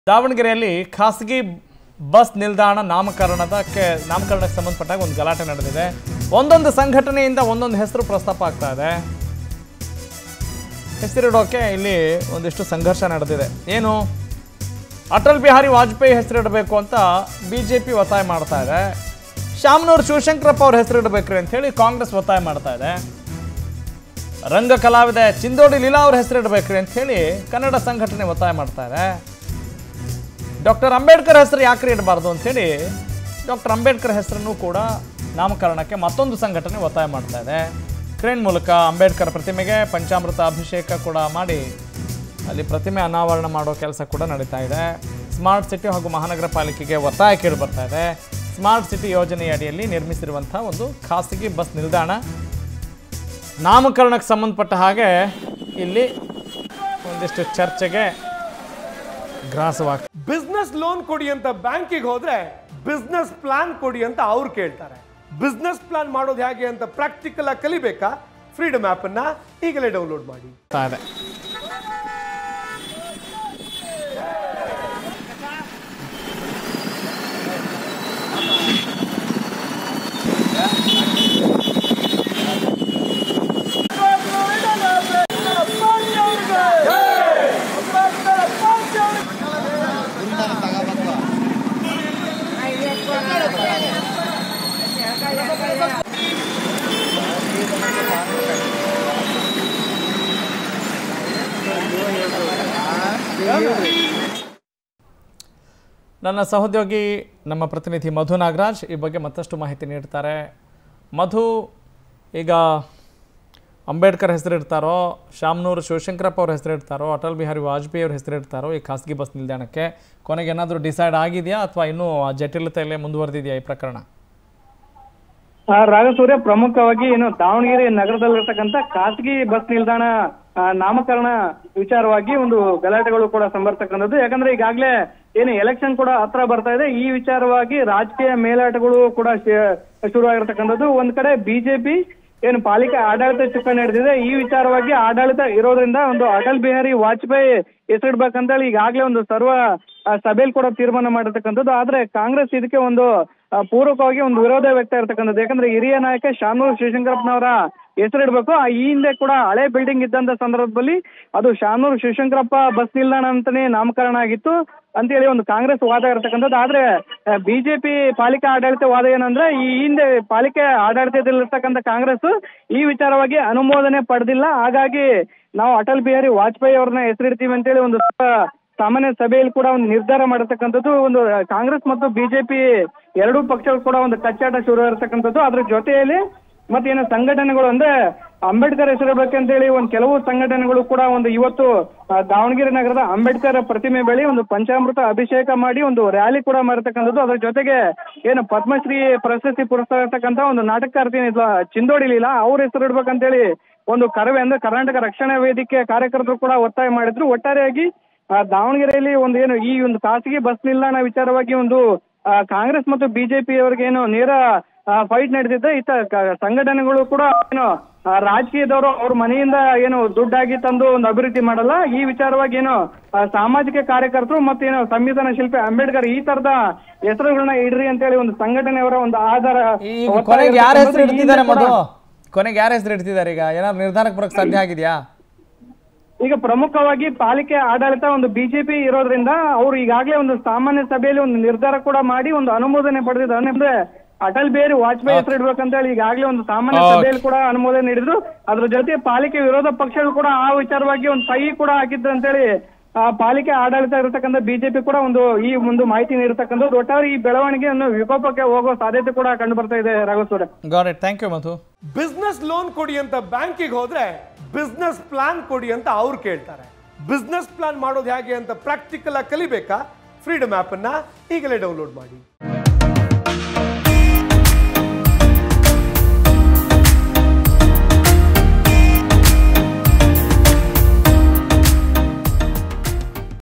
ದಾವಣಗೆರೆಯಲ್ಲಿ ಖಾಸಗಿ ಬಸ್ ನಿಲ್ದಾಣ ನಾಮಕರಣದಕ್ಕೆ ನಾಮಕರಣಕ್ಕೆ ಸಂಬಂಧಪಟ್ಟಾಗ ಒಂದು ಗಲಾಟೆ ನಡೆದಿದೆ ಒಂದೊಂದು ಸಂಘಟನೆಯಿಂದ ಒಂದೊಂದು ಹೆಸರು ಪ್ರಸ್ತಾಪ ಆಗ್ತಾ ಇದೆ ಹೆಸರಿಡೋಕೆ ಇಲ್ಲಿ ಒಂದಿಷ್ಟು ಸಂಘರ್ಷ ನಡೆದಿದೆ ಏನು ಅಟಲ್ ಬಿಹಾರಿ ವಾಜಪೇಯಿ ಹೆಸರಿಡಬೇಕು ಅಂತ ಬಿ ಜೆ ಪಿ ಒತ್ತಾಯ ಮಾಡ್ತಾ ಇದೆ ಶಾಮನೂರು ಶಿವಶಂಕರಪ್ಪ ಅವ್ರ ಹೆಸರಿಡಬೇಕ್ರಿ ಅಂತ ಹೇಳಿ ಕಾಂಗ್ರೆಸ್ ಒತ್ತಾಯ ಮಾಡ್ತಾ ಇದೆ ರಂಗ ಕಲಾವಿದೆ ಚಿಂದೋಡಿ ಲೀಲಾ ಅವ್ರ ಹೆಸರಿಡಬೇಕ್ರಿ ಅಂತ ಹೇಳಿ ಕನ್ನಡ ಸಂಘಟನೆ ಒತ್ತಾಯ ಮಾಡ್ತಾ ಇದೆ ಡಾಕ್ಟರ್ ಅಂಬೇಡ್ಕರ್ ಹೆಸರು ಯಾಕ್ರಿ ಇಡಬಾರ್ದು ಅಂಥೇಳಿ ಡಾಕ್ಟರ್ ಅಂಬೇಡ್ಕರ್ ಹೆಸರನ್ನು ಕೂಡ ನಾಮಕರಣಕ್ಕೆ ಮತ್ತೊಂದು ಸಂಘಟನೆ ಒತ್ತಾಯ ಮಾಡ್ತಾ ಇದೆ ಕ್ರೇನ್ ಮೂಲಕ ಅಂಬೇಡ್ಕರ್ ಪ್ರತಿಮೆಗೆ ಪಂಚಾಮೃತ ಅಭಿಷೇಕ ಕೂಡ ಮಾಡಿ ಅಲ್ಲಿ ಪ್ರತಿಮೆ ಅನಾವರಣ ಮಾಡೋ ಕೆಲಸ ಕೂಡ ನಡೀತಾ ಇದೆ ಸ್ಮಾರ್ಟ್ ಸಿಟಿ ಹಾಗೂ ಮಹಾನಗರ ಪಾಲಿಕೆಗೆ ಒತ್ತಾಯ ಕೇಳಿ ಬರ್ತಾ ಇದೆ ಸ್ಮಾರ್ಟ್ ಸಿಟಿ ಯೋಜನೆಯ ಅಡಿಯಲ್ಲಿ ನಿರ್ಮಿಸಿರುವಂಥ ಒಂದು ಖಾಸಗಿ ಬಸ್ ನಿಲ್ದಾಣ ನಾಮಕರಣಕ್ಕೆ ಸಂಬಂಧಪಟ್ಟ ಹಾಗೆ ಇಲ್ಲಿ ಒಂದಿಷ್ಟು ಚರ್ಚೆಗೆ ಗ್ರಾಸವಾಗ್ತದೆ ಬಿಸ್ನೆಸ್ ಲೋನ್ ಕೊಡಿ ಅಂತ ಬ್ಯಾಂಕಿಗೆ ಹೋದ್ರೆ ಬಿಸ್ನೆಸ್ ಪ್ಲಾನ್ ಕೊಡಿ ಅಂತ ಅವ್ರು ಕೇಳ್ತಾರೆ ಬಿಸ್ನೆಸ್ ಪ್ಲಾನ್ ಮಾಡೋದು ಹೇಗೆ ಅಂತ ಪ್ರಾಕ್ಟಿಕಲ್ ಆಗಿ ಕಲಿಬೇಕಾ ಫ್ರೀಡಮ್ ಆಪ್ ಅನ್ನ ಈಗಲೇ ಡೌನ್ಲೋಡ್ ಮಾಡಿ ಆಗ್ತಾ ಇದೆ ನನ್ನ ಸಹೋದ್ಯೋಗಿ ನಮ್ಮ ಪ್ರತಿನಿಧಿ ಮಧು ನಾಗರಾಜ್ ಈ ಬಗ್ಗೆ ಮತ್ತಷ್ಟು ಮಾಹಿತಿ ನೀಡ್ತಾರೆ ಮಧು ಈಗ ಅಂಬೇಡ್ಕರ್ ಹೆಸರಿಡ್ತಾರೋ ಶಾಮನೂರು ಶಿವಶಂಕರಪ್ಪ ಅವ್ರ ಹೆಸರಿಡ್ತಾರೋ ಅಟಲ್ ಬಿಹಾರಿ ವಾಜಪೇಯಿ ಅವ್ರ ಹೆಸರಿಡ್ತಾರೋ ಈ ಖಾಸಗಿ ಬಸ್ ನಿಲ್ದಾಣಕ್ಕೆ ಕೊನೆಗೆ ಏನಾದರೂ ಡಿಸೈಡ್ ಆಗಿದೆಯಾ ಅಥವಾ ಇನ್ನೂ ಆ ಜಟಿಲತೆಯಲ್ಲೇ ಮುಂದುವರೆದಿದೆಯಾ ಈ ಪ್ರಕರಣ ಆ, ರಾಗಸೂರ್ಯ ಪ್ರಮುಖವಾಗಿ ಏನು ದಾವಣಗೆರೆ ನಗರದಲ್ಲಿರ್ತಕ್ಕಂಥ ಖಾಸಗಿ ಬಸ್ ನಿಲ್ದಾಣ ಆ, ನಾಮಕರಣ ವಿಚಾರವಾಗಿ ಒಂದು ಗಲಾಟೆಗಳು ಕೂಡ ಸಂಬರ್ತಕ್ಕಂಥದ್ದು ಯಾಕಂದ್ರೆ ಈಗಾಗಲೇ ಏನು ಎಲೆಕ್ಷನ್ ಕೂಡ ಹತ್ರ ಬರ್ತಾ ಇದೆ ಈ ವಿಚಾರವಾಗಿ ರಾಜಕೀಯ ಮೇಲಾಟಗಳು ಕೂಡ ಶೇ- ಶುರುವಾಗಿರ್ತಕ್ಕಂಥದ್ದು ಒಂದ್ ಕಡೆ ಬಿಜೆಪಿ ಏನು ಪಾಲಿಕೆ ಆಡಳಿತ ಚುಕ್ಕಾಣಿ ಹಿಡಿದಿದೆ ಈ ವಿಚಾರವಾಗಿ ಆಡಳಿತ ಇರೋದ್ರಿಂದ ಒಂದು ಅಟಲ್ ಬಿಹಾರಿ ವಾಜಪೇಯಿ ಹೆಸರಿಡ್ಬೇಕಂತೇಳಿ ಈಗಾಗಲೇ ಒಂದು ಸರ್ವ ಆ, ಸಭೆಯಲ್ಲಿ ಕೂಡ ತೀರ್ಮಾನ ಮಾಡಿರ್ತಕ್ಕಂಥದ್ದು ಆದ್ರೆ ಕಾಂಗ್ರೆಸ್ ಇದಕ್ಕೆ ಒಂದು ಆ, ಪೂರಕವಾಗಿ ಒಂದು ವಿರೋಧ ವ್ಯಕ್ತ ಇರ್ತಕ್ಕಂಥದ್ದು ಯಾಕಂದ್ರೆ ಹಿರಿಯ ನಾಯಕ ಶಾಮನೂರು ಶಿವಶಂಕರಪ್ಪನವರ ಹೆಸರಿಡ್ಬೇಕು ಆ ಈ ಹಿಂದೆ ಕೂಡ ಹಳೆ ಬಿಲ್ಡಿಂಗ್ ಇದ್ದಂತ ಸಂದರ್ಭದಲ್ಲಿ ಅದು ಶಾಮನೂರು ಶಿವಶಂಕರಪ್ಪ ಬಸ್ ನಿಲ್ದಾಣ ಅಂತಾನೆ ನಾಮಕರಣ ಆಗಿತ್ತು ಅಂತೇಳಿ ಒಂದು ಕಾಂಗ್ರೆಸ್ ವಾದ ಇರತಕ್ಕಂಥದ್ದು ಆದ್ರೆ ಬಿಜೆಪಿ ಪಾಲಿಕೆ ಆಡಳಿತ ವಾದ ಏನಂದ್ರೆ ಈ ಹಿಂದೆ ಪಾಲಿಕೆ ಆಡಳಿತದಲ್ಲಿರ್ತಕ್ಕಂಥ ಕಾಂಗ್ರೆಸ್ ಈ ವಿಚಾರವಾಗಿ ಅನುಮೋದನೆ ಪಡೆದಿಲ್ಲ ಹಾಗಾಗಿ ನಾವು ಅಟಲ್ ಬಿಹಾರಿ ವಾಜಪೇಯಿ ಅವ್ರನ್ನ ಹೆಸರಿಡ್ತೀವಿ ಅಂತೇಳಿ ಒಂದು ಸ- ಸಾಮಾನ್ಯ ಸಭೆಯಲ್ಲಿ ಕೂಡ ಒಂದು ನಿರ್ಧಾರ ಮಾಡಿರ್ತಕ್ಕಂಥದ್ದು ಒಂದು ಕಾಂಗ್ರೆಸ್ ಮತ್ತು ಬಿಜೆಪಿ ಎರಡೂ ಪಕ್ಷಗಳು ಕೂಡ ಒಂದು ಕಚ್ಚಾಟ ಶುರು ಇರತಕ್ಕಂಥದ್ದು ಅದ್ರ ಜೊತೆಯಲ್ಲಿ ಮತ್ತೇನು ಸಂಘಟನೆಗಳು ಅಂದ್ರೆ ಅಂಬೇಡ್ಕರ್ ಹೆಸರಿಡ್ಬೇಕಂತೇಳಿ ಒಂದು ಕೆಲವು ಸಂಘಟನೆಗಳು ಕೂಡ ಒಂದು ಇವತ್ತು ಆ, ದಾವಣಗೆರೆ ನಗರದ ಅಂಬೇಡ್ಕರ್ ಪ್ರತಿಮೆ ಬಳಿ ಒಂದು ಪಂಚಾಮೃತ ಅಭಿಷೇಕ ಮಾಡಿ ಒಂದು ರ್ಯಾಲಿ ಕೂಡ ಮಾಡಿರ್ತಕ್ಕಂಥದ್ದು ಅದ್ರ ಜೊತೆಗೆ ಏನು ಪದ್ಮಶ್ರೀ ಪ್ರಶಸ್ತಿ ಪುರಸ್ಕರಿರ್ತಕ್ಕಂಥ ಒಂದು ನಾಟಕಕಾರ್ತಿ ಚಿಂದೋಡಿ ಲೀಲಾ ಅವ್ರ ಹೆಸರಿಡ್ಬೇಕಂತೇಳಿ ಒಂದು ಕರವೇ ಅಂದ್ರೆ ಕರ್ನಾಟಕ ರಕ್ಷಣಾ ವೇದಿಕೆ ಕಾರ್ಯಕರ್ತರು ಕೂಡ ಒತ್ತಾಯ ಮಾಡಿದ್ರು ಒಟ್ಟಾರೆಯಾಗಿ ಆ, ದಾವಣಗೆರೆಯಲ್ಲಿ ಒಂದು ಏನು ಈ ಒಂದು ಖಾಸಗಿ ಬಸ್ ನಿಲ್ದಾಣ ವಿಚಾರವಾಗಿ ಒಂದು ಆ, ಕಾಂಗ್ರೆಸ್ ಮತ್ತು ಬಿಜೆಪಿ ಅವರಿಗೆ ಏನು ನೇರ ಫೈಟ್ ನಡೆದಿದ್ದೆ ಇತ್ತ ಕ- ಸಂಘಟನೆಗಳು ಕೂಡ ಏನು ಆ, ರಾಜಕೀಯದವರು ಅವ್ರ ಮನೆಯಿಂದ ಏನು ದುಡ್ಡಾಗಿ ತಂದು ಒಂದು ಅಭಿವೃದ್ಧಿ ಮಾಡಲ್ಲ ಈ ವಿಚಾರವಾಗಿ ಏನು ಆ, ಸಾಮಾಜಿಕ ಕಾರ್ಯಕರ್ತರು ಮತ್ತು ಏನು ಸಂವಿಧಾನ ಶಿಲ್ಪಿ ಅಂಬೇಡ್ಕರ್ ಈ ತರದ ಹೆಸರುಗಳನ್ನ ಇಡ್ರಿ ಅಂತೇಳಿ ಒಂದು ಸಂಘಟನೆಯವರ ಒಂದು ಆಧಾರ ಈಗ ಒತ್ತಾಯ ಕೊನೆಗೆ ಯಾರ ಹೆಸರು ಇರ್ತಕ್ಕಂಥದ್ದು. ಈ ಇಡ್ತಿದ್ದಾರೆ ಹಿಂದೆ ಮಧು ಕೂಡ- ಕೊನೆಗೆ ಯಾರ ಹೆಸರು ಇಡ್ತಿದ್ದಾರೆ ಈಗ ಏನಾದ್ರು ನಿರ್ಧಾರಕ್ಕೆ ಬರೋಕ್ಕೆ ಸಾಧ್ಯ ಆಗಿದೆಯಾ ಈಗ ಪ್ರಮುಖವಾಗಿ ಪಾಲಿಕೆ ಆಡಳಿತ ಒಂದು ಬಿಜೆಪಿ ಇರೋದ್ರಿಂದ ಅವರು ಈಗಾಗಲೇ ಒಂದು ಸಾಮಾನ್ಯ ಸಭೆಯಲ್ಲಿ ಒಂದು ನಿರ್ಧಾರ ಕೂಡ ಮಾಡಿ ಒಂದು ಅನುಮೋದನೆ ಪಡೆದಿದ್ದಾರೆ ಅಂದ್ರೆ ಅಟಲ್ ಬಿಹಾರಿ ವಾಜಪೇಯಿ ಹೆಸರು ಇಡ್ಬೇಕಂತ ಹೇಳಿ ಈಗಾಗಲೇ ಒಂದು ಸಾಮಾನ್ಯ Okay. ಸಭೆಯಲ್ಲಿ ಕೂಡ ಅನುಮೋದನೆ ನೀಡಿದ್ರು ಅದ್ರ ಜೊತೆ ಪಾಲಿಕೆ ವಿರೋಧ ಪಕ್ಷಗಳು ಕೂಡ ಆ ವಿಚಾರವಾಗಿ ಒಂದು ಸಹಿ ಕೂಡ ಹಾಕಿದ್ರು ಅಂತೇಳಿ ಆ ಪಾಲಿಕೆ ಆಡಳಿತ ಇರತಕ್ಕಂಥ ಬಿಜೆಪಿ ಕೂಡ ಒಂದು ಈ ಒಂದು ಮಾಹಿತಿ ನೀಡತಕ್ಕಂಥದ್ದು ಒಟ್ಟಾರೆ ಈ ಬೆಳವಣಿಗೆಯನ್ನು ವಿಕೋಪಕ್ಕೆ ಹೋಗೋ ಸಾಧ್ಯತೆ ಕೂಡ ಕಂಡು ಬರ್ತಾ ಇದೆ ರಾಘವಸೂರ got it thank you Madhu business loan ಕೊಡಿ ಅಂತ ಬ್ಯಾಂಕಿಗೆ ಹೋದ್ರೆ ಬಿಸ್ನೆಸ್ ಪ್ಲಾನ್ ಕೊಡಿ ಅಂತ ಅವ್ರು ಕೇಳ್ತಾರೆ ಬಿಸ್ನೆಸ್ ಪ್ಲಾನ್ ಮಾಡೋದು ಹೇಗೆ ಅಂತ ಪ್ರಾಕ್ಟಿಕಲ್ ಆಗಿ ಕಲಿಬೇಕಾ ಫ್ರೀಡಮ್ ಆಪ್ ಅನ್ನ ಈಗಲೇ ಡೌನ್ಲೋಡ್ ಮಾಡಿ